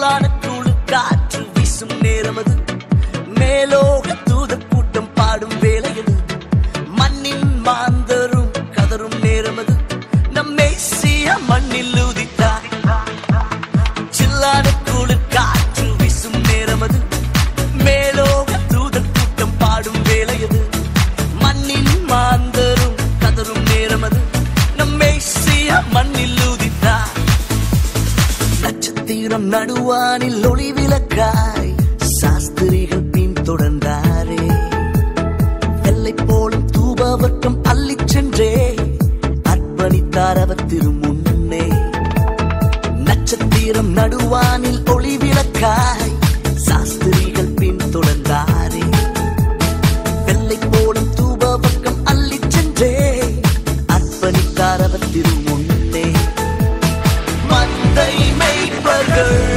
சில்லான குழு காற்று வீசும் நேரம் அது மேலோக தூத கூட்டம் பாடும் வேலையது மண்ணின் மாந்தரும் கதரும் நேரம் அது நம் மேசிய மண்ணில் உதித்தார் சில்லான குழு காற்று வீசும் நேரம் அது மேலோக தூத கூட்டம் பாடும் வேலையது மண்ணின் மாந்தரும் கதரும் நேரம் அது நம் மேசிய மண்ணில் உதித்தார் நட்சத்திரம் நடுவானில் ஒளி விளக்காய் சாஸ்திரிகள் பின் தொடர்ந்தாரே வெள்ளை போலும் தூபவர்க்கம் அள்ளிச் சென்றே அர்ப்பணித்தார் அவர் திருமுன்னே நட்சத்திரம் நடுவானில் ஒளி விளக்காய் சாஸ்திரிகள் பின் தொடர்ந்தாரே வெள்ளை போலும் தூபவர்க்கம் அள்ளிச் சென்றே அர்ப்பணித்தார் அவர் திருமுன்னே மந்தை மெய்ப்பர்கள்